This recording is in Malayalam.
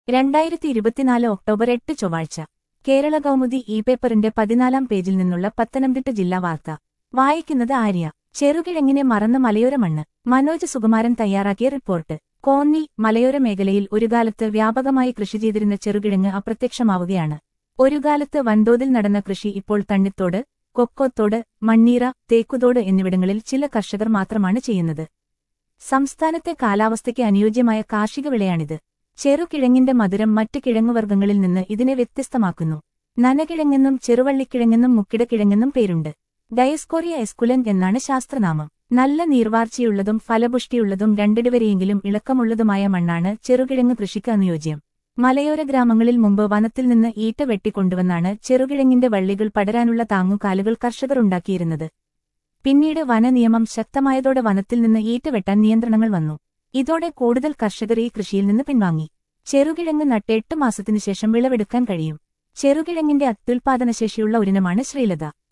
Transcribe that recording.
രണ്ടായിരത്തി ഇരുപത്തിനാല് ഒക്ടോബർ എട്ട് ചൊവ്വാഴ്ച കേരള കൗമുദി ഇ പേപ്പറിന്റെ പതിനാലാം പേജിൽ നിന്നുള്ള പത്തനംതിട്ട ജില്ലാ വാർത്ത വായിക്കുന്നത് ആര്യ ചെറുകിഴങ്ങിനെ മറന്ന മലയോര മണ്ണ് മനോജ് സുകുമാരൻ തയ്യാറാക്കിയ റിപ്പോർട്ട് കോന്നി മലയോര മേഖലയിൽ ഒരു കാലത്ത് വ്യാപകമായി കൃഷി ചെയ്തിരുന്ന ചെറുകിഴങ്ങ് അപ്രത്യക്ഷമാവുകയാണ് ഒരു കാലത്ത് വൻതോതിൽ നടന്ന കൃഷി ഇപ്പോൾ തണ്ണിത്തോട് കൊക്കോത്തോട് മണ്ണീറ തേക്കുതോട് എന്നിവിടങ്ങളിൽ ചില കർഷകർ മാത്രമാണ് ചെയ്യുന്നത് സംസ്ഥാനത്തെ കാലാവസ്ഥയ്ക്ക് അനുയോജ്യമായ കാർഷിക വിളയാണിത് ചെറുകിഴങ്ങിന്റെ മധുരം മറ്റ് കിഴങ്ങുവർഗ്ഗങ്ങളിൽ നിന്ന് ഇതിനെ വ്യത്യസ്തമാക്കുന്നു നനകിഴങ്ങെന്നും ചെറുവള്ളിക്കിഴങ്ങെന്നും മുക്കിടക്കിഴങ്ങെന്നും പേരുണ്ട് ഡയസ്കോറിയ എസ്കുലൻ എന്നാണ് ശാസ്ത്രനാമം നല്ല നീർവാർച്ചയുള്ളതും ഫലപുഷ്ടിയുള്ളതും രണ്ടിടവരെയെങ്കിലും ഇളക്കമുള്ളതുമായ മണ്ണാണ് ചെറുകിഴങ്ങ് കൃഷിക്ക് അനുയോജ്യം മലയോര ഗ്രാമങ്ങളിൽ മുമ്പ് വനത്തിൽ നിന്ന് ഈറ്റ വെട്ടിക്കൊണ്ടുവന്നാണ് ചെറുകിഴങ്ങിന്റെ വള്ളികൾ പടരാനുള്ള താങ്ങുകാലുകൾ കർഷകർ ഉണ്ടാക്കിയിരുന്നത് പിന്നീട് വനനിയമം ശക്തമായതോടെ വനത്തിൽ നിന്ന് ഈറ്റ വെട്ടാൻ നിയന്ത്രണങ്ങൾ വന്നു ഇതോടെ കൂടുതൽ കർഷകർ ഈ കൃഷിയിൽ നിന്ന് പിൻവാങ്ങി ചെറുകിഴങ്ങ് നട്ട് എട്ട് മാസത്തിനു ശേഷം വിളവെടുക്കാൻ കഴിയും ചെറുകിഴങ്ങിന്റെ അത്യുൽപാദനശേഷിയുള്ള ഒരിനമാണ് ശ്രീലത